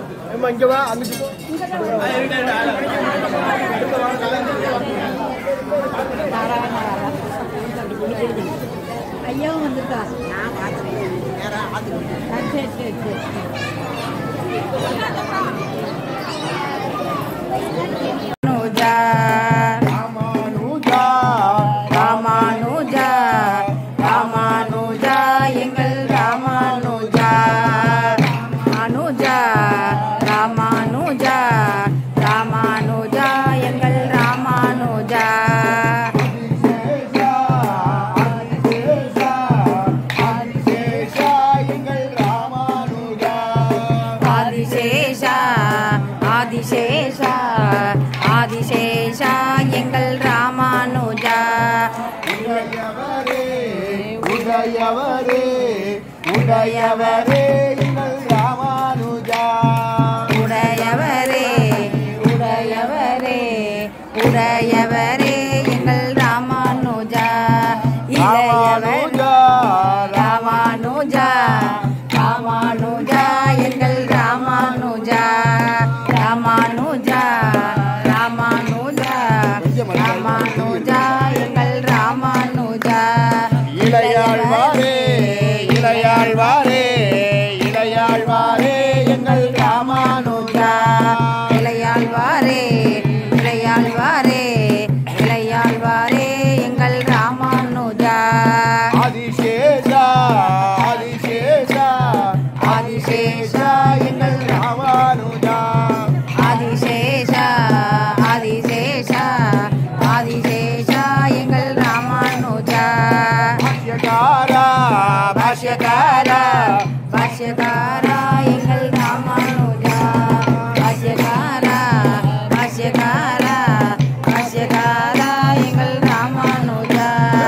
ஏம்மா இங்க வா அங்கிட்டு போ ஐயாவும் வந்துட்டா நான் பார்த்துருக்கேன் சரி சரி சரி ராமானுஜா ராமானுஜா ராமானுஜா ராமானுஜா எங்கள் ராமானுஜா அனுஜா ராமானுஜா ராமானுஜா எங்கள் ராமானுஜா ஆதிசேஷா ஆதிசேஷா ஆதிசேஷா எங்கள் ராமானுஜா உடையவரே உடையவரே உடையவரே எங்கள் ராமானுஜா உடையவரே உடையவரே உடையவரே எங்கள் ராமானுஜா இளையவர் ராமானுஜா ராமானுஜா ராமானுஜா எங்கள் ராமானுஜா ராமானுஜா ராமானுஜா ராமானுஜா எங்கள் ராமானுஜா இளையாழ்வாரே இளையாழ்வாரே இளையாழ்வாரே எங்கள் ராமானுஜா இளையாழ்வாரே இளையாழ்வாரே இளையாழ்வாரே எங்கள் ராமானுஜா ஆதிசேஷா ஆதிசேஷா ஆதிசேஷா எங்கள் ராமானுஜா ஆதிசேஷா ஆதிசேஷா ஆதிசேஷா எங்கள் ராமானுஜா பாஷ்யகாரா பாஷ்யகாரா பாஷ்யகாரா எங்கள் ராமானுஜா பாஷ்யகாரா பாஷ்யகாரா பாஷ்யகாரா எங்கள் ராமானுஜா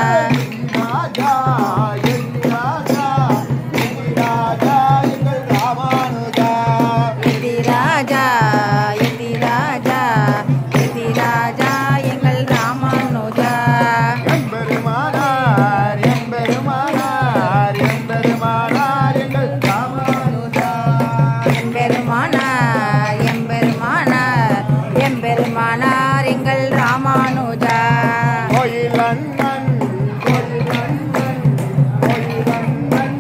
ராஜா என் ராஜா என் ராஜா எங்கள் ராமானுஜா எதி ராஜா எதி ராஜா எதி ராஜா எங்கள் ராமானுஜா எம்பெருமானார் எம்பெருமானார் எம்பெருமானார் எங்கள் ராமானுஜா எம்பெருமானார் எம்பெருமானார் எம்பெருமானார் எங்கள் ராமானுஜா கோயில் அண்ணன் கோயில் அண்ணன் கோயில் அண்ணன்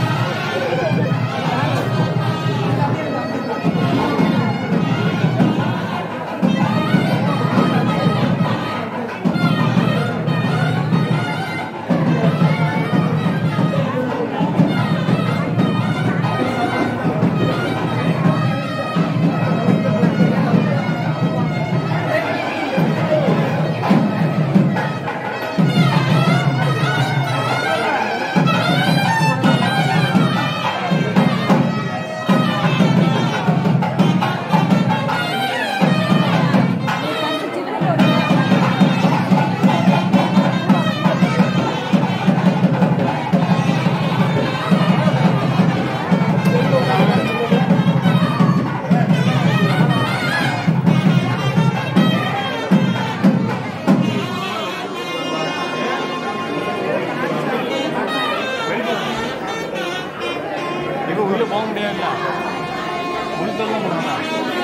இப்போ உள்ள போக முடியாதுல்ல முடிச்சதான் போகணும்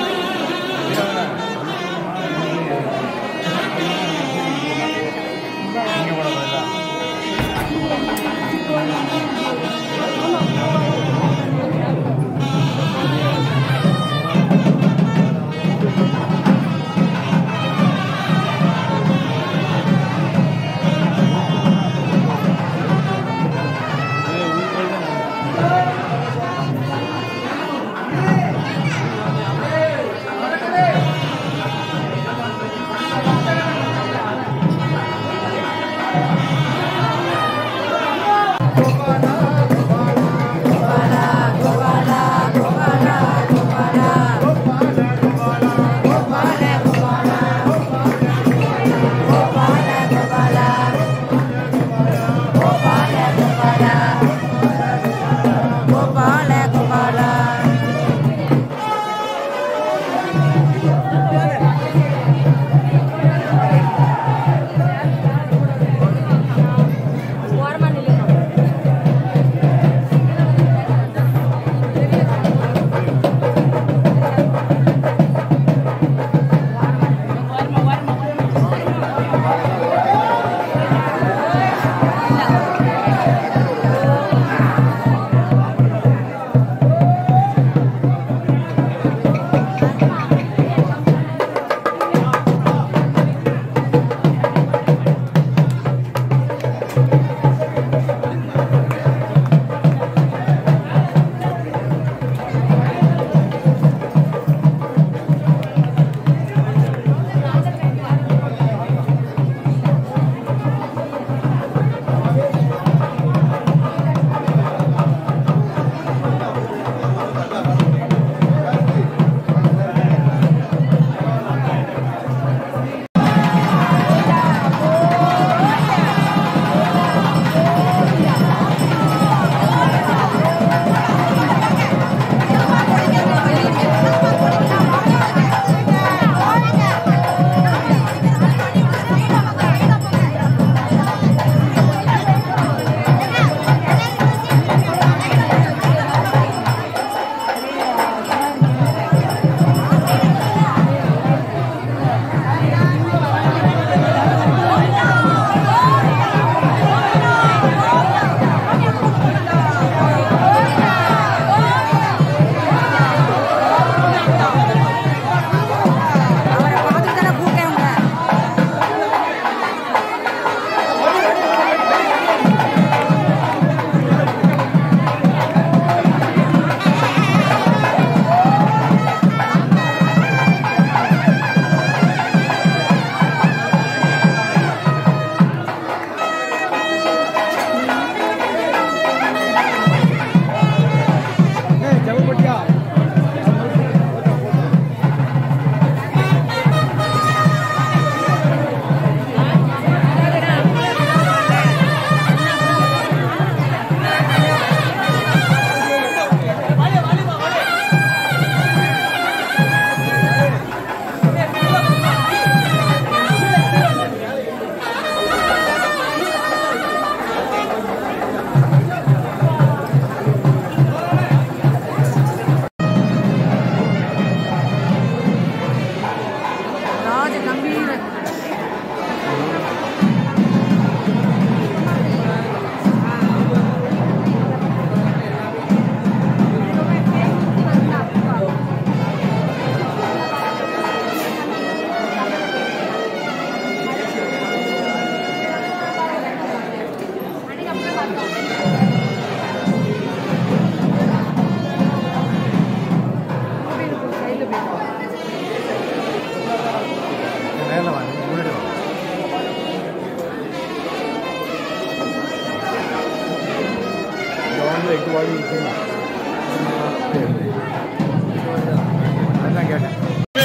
நீங்க போட வேண்டாம் கோபாலா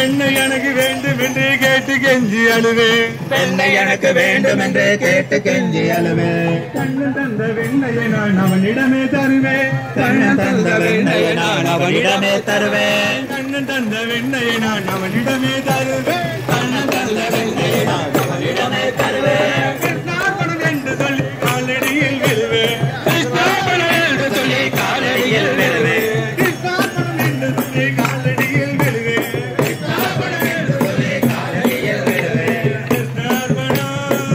பெண்ணை எனக்கு வேண்டும் என்று கேட்டு கெஞ்சி அழுவேன் பெண்ணை எனக்கு வேண்டும் என்று கேட்டு கெஞ்சி அழுவேன் கண்ணன் தந்த வெண்ணையை நான் அவனிடமே தருவேன் கண்ணன் தந்த வெண்ணையை நான் அவனிடமே தருவேன் கண்ணன் தந்த வெண்ணையை நான் அவனிடமே தருவேன் கண்ணன் தந்த வெண்ணையை நான் அவனிடமே தருவேன் கிருஷ்ணார்பணம் என்று சொல்லி காலடியில் விழுவேன் கிருஷ்ணார்பணம் என்று சொல்லி காலடியில் விழுவேன் கிருஷ்ணார்பணம் என்று சொல்லி காலடியில் விழுவேன் கிருஷ்ணார்பணம் என்று சொல்லி காலடியில் விழுவேன் கிருஷ்ணார்பணம்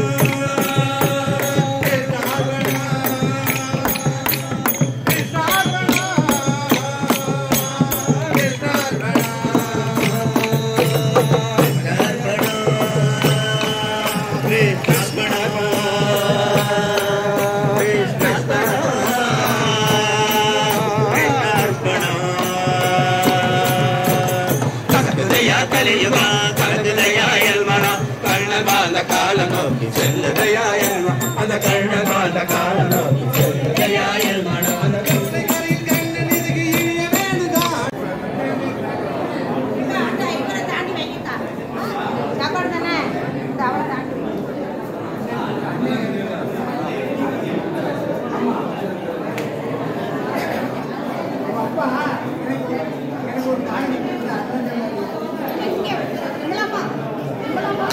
கலக்குதையா கலியுமா கலக்குதையா எல்மனம் கண்ணன் வாழ்ந்த காலம் நோக்கி செல்லுதையா எல்மனம் அந்த கண்ணன் வாழ்ந்த காலம் நோக்கி செல்லுதையா எல்மனம் அந்த அக்கா, இவரை தாண்டி வைங்கக்கா. சாப்பாடு தானே இந்த அவளை தாண்டி வைங்க. இங்கே, விமலாப்பா, விமலாப்பா.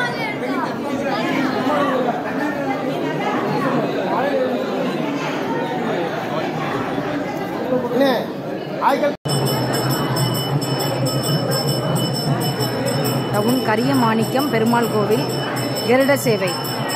டவுன் கரியமாணிக்கம் பெருமாள் கோவில் கருட சேவை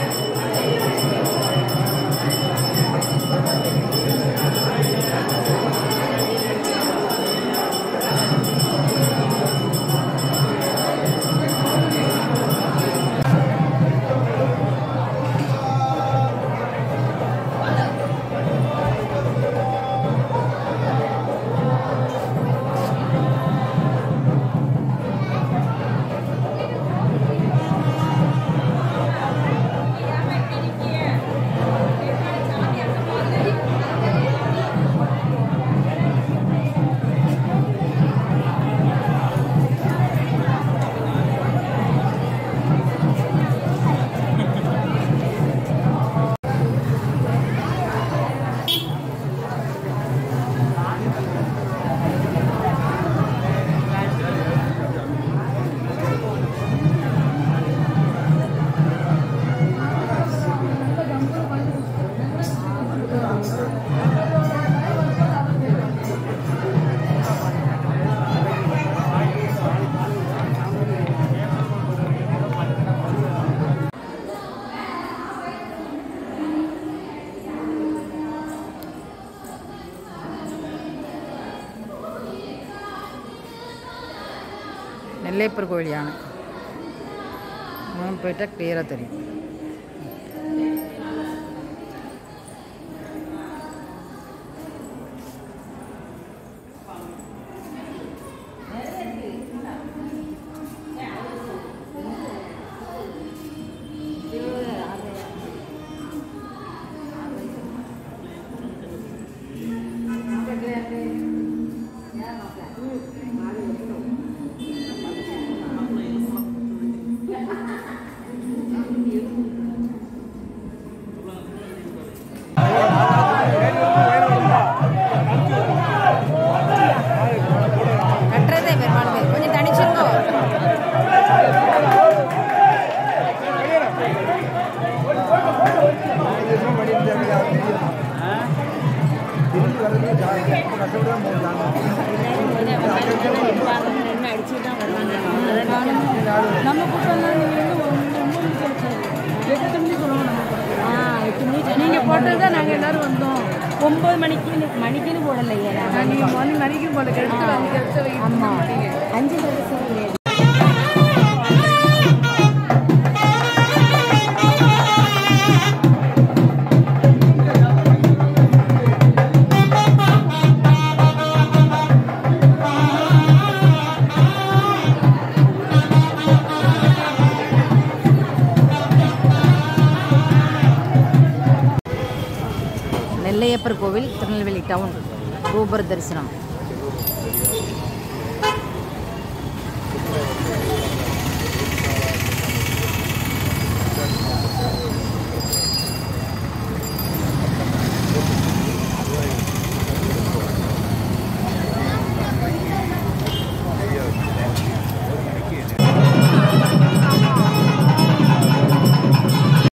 நெல்லையப்பர் கோவில் யானை அவன் போயிட்டா கிளியராக தெரியும் கட்டுறதே பெருமாள் கோயில் கொஞ்சம் தனிச்சுங்கோ நம்ம கூட்டம் தான் நீங்க வந்து ஒன்பது மணிக்கு வச்சாரு எட்டு மணிக்கு சொல்லுவோம் நம்ம கூட்டம். ஆ எட்டு மணிக்கு நீங்க போட்டது தான் நாங்க எல்லாரும் வந்தோம் ஒன்பது மணிக்கு மணிக்குன்னு போடலையே நீங்க ஒன்று மணிக்கு போட கெடுத்து ஆமா அஞ்சு கிடையாது நெல்லையப்பர் கோவில் திருநெல்வேலி டவுன் கோபுர தரிசனம் போகிறோம்